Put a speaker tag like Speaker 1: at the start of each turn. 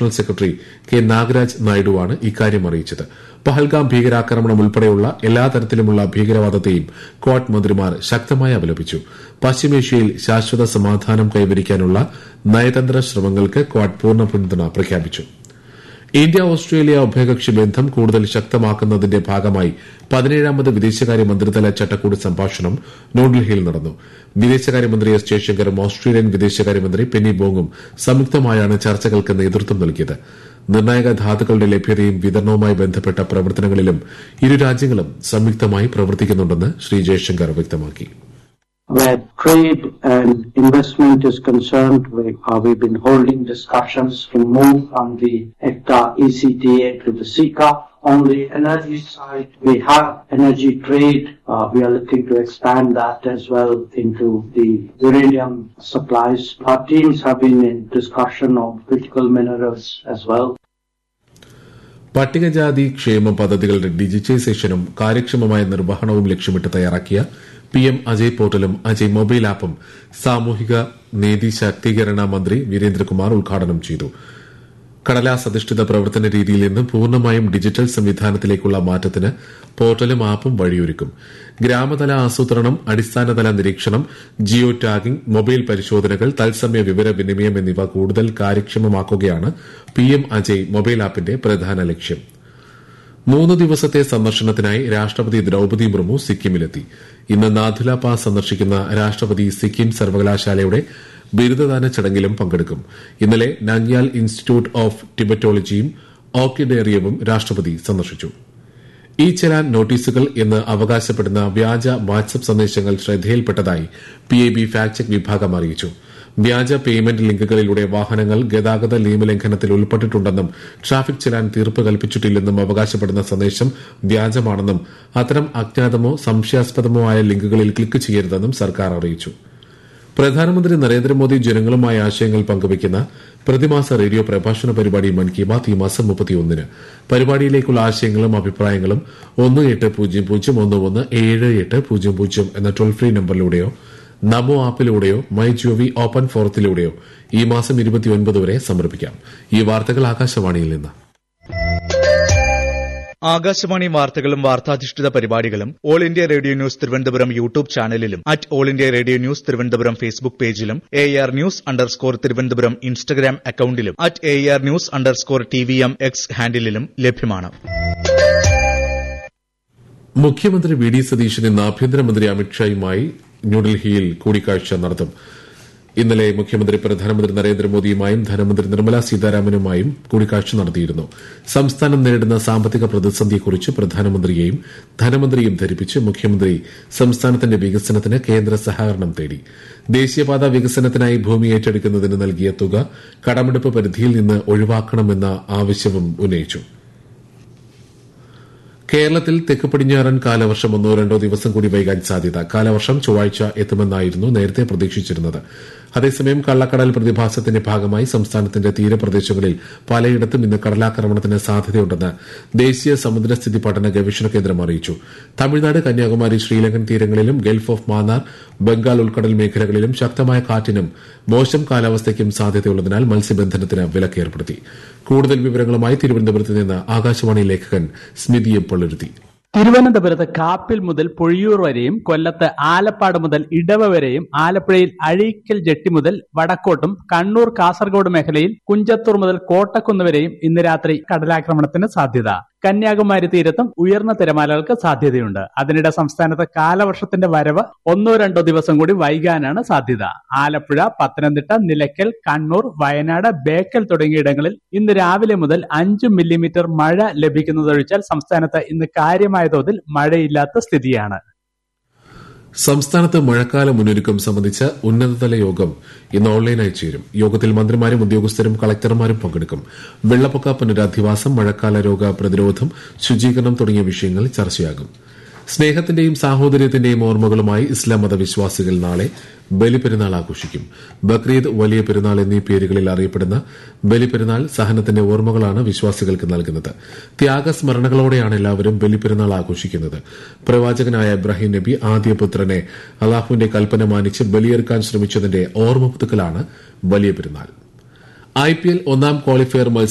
Speaker 1: Additional secretary K Nagaraj നായിഡുവാണ് ഇക്കാര്യം അറിയിച്ചത് പഹൽഗാം ഭീകരാക്രമണം ഉൾപ്പെടെയുള്ള എല്ലാ തരത്തിലുമുള്ള ഭീകരവാദത്തെയും ക്വാഡ് മന്ത്രിമാർ ശക്തമായി അപലപിച്ചു പശ്ചിമേഷ്യയിൽ ശാശ്വത സമാധാനം കൈവരിക്കാനുള്ള നയതന്ത്ര ശ്രമങ്ങൾക്ക് ക്വാഡ് പൂർണ്ണ പിന്തുണ പ്രഖ്യാപിച്ചു ഇന്ത്യ ഓസ്ട്രേലിയ ഉഭയകക്ഷി ബന്ധം കൂടുതൽ ശക്തമാക്കുന്നതിന്റെ ഭാഗമായി പതിനേഴാമത് വിദേശകാര്യ മന്ത്രിതല ചട്ടക്കൂട് സംഭാഷണം ന്യൂഡൽഹിയിൽ നടന്നു വിദേശകാര്യമന്ത്രി എസ് ജയശങ്കറും ഓസ്ട്രേലിയൻ വിദേശകാര്യമന്ത്രി പെന്നി ബോങ്ങും സംയുക്തമായാണ് ചർച്ചകൾക്ക് നേതൃത്വം നൽകിയത് നിർണായക ധാതുക്കളുടെ ലഭ്യതയും വിതരണവുമായി ബന്ധപ്പെട്ട പ്രവർത്തനങ്ങളിലും ഇരു രാജ്യങ്ങളും സംയുക്തമായി പ്രവർത്തിക്കുന്നുണ്ടെന്ന് ശ്രീ ജയശങ്കർ വ്യക്തമാക്കി
Speaker 2: Where trade and investment is concerned, we, uh, we've been holding discussions to move from the ECTA ECTA to the SICA. On the energy side, we have energy trade. Uh, we are looking to expand that as well into the uranium supplies. Our teams have been in discussion of critical minerals as well.
Speaker 1: പട്ടികജാതി ക്ഷേമ പദ്ധതികളുടെ ഡിജിറ്റൈസേഷനും കാര്യക്ഷമമായ നിർവഹണവും ലക്ഷ്യമിട്ട് തയ്യാറാക്കിയ P M Ajay പോർട്ടലും Ajay mobile ആപ്പും സാമൂഹിക നീതി ശാക്തീകരണ മന്ത്രി വീരേന്ദ്രകുമാർ ഉദ്ഘാടനം ചെയ്തു കടലാസ് അധിഷ്ഠിത പ്രവർത്തന രീതിയിൽ നിന്ന് പൂർണ്ണമായും ഡിജിറ്റൽ സംവിധാനത്തിലേക്കുള്ള മാറ്റത്തിന് പോർട്ടലും ആപ്പും വഴിയൊരുക്കും ഗ്രാമതല ആസൂത്രണം അടിസ്ഥാനതല നിരീക്ഷണം ജിയോ ടാഗിംഗ് മൊബൈൽ പരിശോധനകൾ തത്സമയ വിവര വിനിമയം എന്നിവ കൂടുതൽ കാര്യക്ഷമമാക്കുകയാണ് പി എം അജയ് മൊബൈൽ ആപ്പിന്റെ പ്രധാന ലക്ഷ്യം മൂന്ന് ദിവസത്തെ സന്ദർശനത്തിനായി രാഷ്ട്രപതി ദ്രൌപതി മുർമു സിക്കിമിലെത്തി ഇന്ന് നാഥുല പാസ് സന്ദർശിക്കുന്ന രാഷ്ട്രപതി സിക്കിം സർവകലാശാലയുടെ ബിരുദദാന ചടങ്ങിലും പങ്കെടുക്കും ഇന്നലെ നങ്യാൽ ഇൻസ്റ്റിറ്റ്യൂട്ട് ഓഫ് ടിബറ്റോളജിയും ഓർക്കിഡേറിയവും രാഷ്ട്രപതി സന്ദർശിച്ചു ഇ ചലാൻ നോട്ടീസുകൾ എന്ന് അവകാശപ്പെടുന്ന വ്യാജ വാട്സ്ആപ്പ് സന്ദേശങ്ങൾ ശ്രദ്ധയിൽപ്പെട്ടതായി പിഐബി ഫാക്ട് ചെക്ക് വിഭാഗം അറിയിച്ചു വ്യാജ പേയ്മെന്റ് ലിങ്കുകളിലൂടെ വാഹനങ്ങൾ ഗതാഗത നിയമലംഘനത്തിൽ ഉൾപ്പെട്ടിട്ടുണ്ടെന്നും ട്രാഫിക് ചലാൻ തീർപ്പ് കൽപ്പിച്ചിട്ടില്ലെന്നും അവകാശപ്പെടുന്ന സന്ദേശം വ്യാജമാണെന്നും അത്തരം അജ്ഞാതമോ സംശയാസ്പദമോ ആയ ലിങ്കുകളിൽ ക്ലിക്ക് ചെയ്യരുതെന്നും സർക്കാർ അറിയിച്ചു പ്രധാനമന്ത്രി നരേന്ദ്രമോദി ജനങ്ങളുമായി ആശയങ്ങൾ പങ്കുവയ്ക്കുന്ന പ്രതിമാസ റേഡിയോ പ്രഭാഷണ പരിപാടി മൻ കി ബാത് ഈ മാസം മുപ്പത്തിയൊന്നിന് പരിപാടിയിലേക്കുള്ള ആശയങ്ങളും അഭിപ്രായങ്ങളും ഒന്ന് എട്ട് പൂജ്യം പൂജ്യം ഒന്ന് ഒന്ന് ഏഴ് എട്ട് പൂജ്യം പൂജ്യം എന്ന ടോൾ ഫ്രീ നമ്പറിലൂടെയോ നമോ ആപ്പിലൂടെയോ മൈ ജിഒവി ഓപ്പൺ ഫോറത്തിലൂടെയോ ഈ മാസം ഇരുപത്തിയൊൻപത് വരെ സമർപ്പിക്കാം ഈ വാർത്തകൾ ആകാശവാണിയിൽ നിന്ന്
Speaker 3: ആകാശവാണി വാർത്തകളും വാർത്താധിഷ്ഠിത പരിപാടികളും all India radio news Thiruvananthapuram YouTube ചാനലിലും at all India radio news Thiruvananthapuram Facebook പേജിലും A R news underscore Thiruvananthapuram Instagram അക്കൌണ്ടിലും at A R news underscore T V M X ഹാൻഡിലും ലഭ്യമാണ്
Speaker 1: മുഖ്യമന്ത്രി വി ഡി സതീശൻ ഇന്ന് ആഭ്യന്തരമന്ത്രി അമിത്ഷായുമായി ന്യൂഡൽഹിയിൽ കൂടിക്കാഴ്ച നടത്തും ഇന്നലെ മുഖ്യമന്ത്രി പ്രധാനമന്ത്രി നരേന്ദ്രമോദിയുമായും ധനമന്ത്രി നിർമ്മല സീതാരാമനുമായും കൂടിക്കാഴ്ച നടത്തിയിരുന്നു സംസ്ഥാനം നേരിടുന്ന സാമ്പത്തിക പ്രതിസന്ധിയെക്കുറിച്ച് പ്രധാനമന്ത്രിയെയും ധനമന്ത്രിയും ധരിപ്പിച്ച് മുഖ്യമന്ത്രി സംസ്ഥാനത്തിന്റെ വികസനത്തിന് കേന്ദ്ര സഹകരണം തേടി ദേശീയപാത വികസനത്തിനായി ഭൂമി ഏറ്റെടുക്കുന്നതിന് നൽകിയ തുക കടമെടുപ്പ് പരിധിയിൽ നിന്ന് ഒഴിവാക്കണമെന്ന ആവശ്യവും ഉന്നയിച്ചു കേരളത്തിൽ തെക്ക് പടിഞ്ഞാറൻ കാലവർഷം ഒന്നോ രണ്ടോ ദിവസം കൂടി വൈകാൻ സാധ്യത കാലവർഷം ചൊവ്വാഴ്ച എത്തുമെന്നായിരുന്നു നേരത്തെ പ്രതീക്ഷിച്ചിരുന്നത് അതേസമയം കള്ളക്കടൽ പ്രതിഭാസത്തിന്റെ ഭാഗമായി സംസ്ഥാനത്തിന്റെ തീരപ്രദേശങ്ങളിൽ പലയിടത്തും ഇന്ന് കടലാക്രമണത്തിന് സാധ്യതയുണ്ടെന്ന് ദേശീയ സമുദ്രസ്ഥിതി പഠന ഗവേഷണ കേന്ദ്രം അറിയിച്ചു തമിഴ്നാട് കന്യാകുമാരി ശ്രീലങ്കൻ തീരങ്ങളിലും ഗൾഫ് ഓഫ് മാന്നാർ ബംഗാൾ ഉൾക്കടൽ മേഖലകളിലും ശക്തമായ കാറ്റിനും മോശം കാലാവസ്ഥയ്ക്കും സാധ്യതയുള്ളതിനാൽ മത്സ്യബന്ധനത്തിന് വിലക്ക് ഏർപ്പെടുത്തി കൂടുതൽ വിവരങ്ങളുമായി തിരുവനന്തപുരത്ത് നിന്ന് ആകാശവാണി ലേഖകൻ സ്മിതി പള്ളുരുത്തി
Speaker 4: തിരുവനന്തപുരത്ത് കാപ്പിൽ മുതൽ പൊഴിയൂർ വരെയും കൊല്ലത്ത് ആലപ്പാട് മുതൽ ഇടവ വരെയും ആലപ്പുഴയിൽ അഴീക്കൽ ജെട്ടി മുതൽ വടക്കോട്ടും കണ്ണൂർ കാസർഗോഡ് മേഖലയിൽ കുഞ്ചത്തൂർ മുതൽ കോട്ടക്കുന്ന് വരെയും ഇന്ന് രാത്രി കടലാക്രമണത്തിന് സാധ്യത കന്യാകുമാരി തീരത്തും ഉയർന്ന തിരമാലകൾക്ക് സാധ്യതയുണ്ട് അതിനിടെ സംസ്ഥാനത്ത് കാലവർഷത്തിന്റെ വരവ് ഒന്നോ രണ്ടോ ദിവസം കൂടി വൈകാനാണ് സാധ്യത ആലപ്പുഴ പത്തനംതിട്ട നിലയ്ക്കൽ കണ്ണൂർ വയനാട് ബേക്കൽ തുടങ്ങിയിടങ്ങളിൽ ഇന്ന് രാവിലെ മുതൽ അഞ്ച് മില്ലിമീറ്റർ മഴ ലഭിക്കുന്നതൊഴിച്ചാൽ സംസ്ഥാനത്ത് ഇന്ന് കാര്യമായ തോതിൽ മഴയില്ലാത്ത സ്ഥിതിയാണ്
Speaker 1: സംസ്ഥാനത്ത് മഴക്കാല മുന്നൊരുക്കം സംബന്ധിച്ച ഉന്നതതല യോഗം ഇന്ന് ഓൺലൈനായി ചേരും യോഗത്തിൽ മന്ത്രിമാരും ഉദ്യോഗസ്ഥരും കളക്ടർമാരും പങ്കെടുക്കും വെള്ളപ്പൊക്ക പുനരധിവാസം മഴക്കാല രോഗ പ്രതിരോധം ശുചീകരണം തുടങ്ങിയ വിഷയങ്ങൾ ചർച്ചയാകും സ്നേഹത്തിന്റെയും സാഹോദര്യത്തിന്റെയും ഓർമ്മകളുമായി ഇസ്ലാം മതവിശ്വാസികൾ നാളെ ബലിപെരുന്നാൾ ആഘോഷിക്കും ബക്രീദ് വലിയ പെരുന്നാൾ എന്നീ പേരുകളിൽ അറിയപ്പെടുന്ന ബലിപെരുന്നാൾ സഹനത്തിന്റെ ഓർമ്മകളാണ് വിശ്വാസികൾക്ക് നൽകുന്നത് ത്യാഗസ്മരണകളോടെയാണ് എല്ലാവരും ബലിപെരുന്നാൾ ആഘോഷിക്കുന്നത് പ്രവാചകനായ ഇബ്രാഹിം നബി ആദ്യ പുത്രനെ അള്ളാഹുവിന്റെ കൽപ്പന മാനിച്ച് ബലിയെറുക്കാൻ ശ്രമിച്ചതിന്റെ ഓർമ്മ പുതുക്കലാണ് വലിയ പെരുന്നാൾ ഐപിഎൽ ഒന്നാം ക്വാളിഫയർ മത്സരം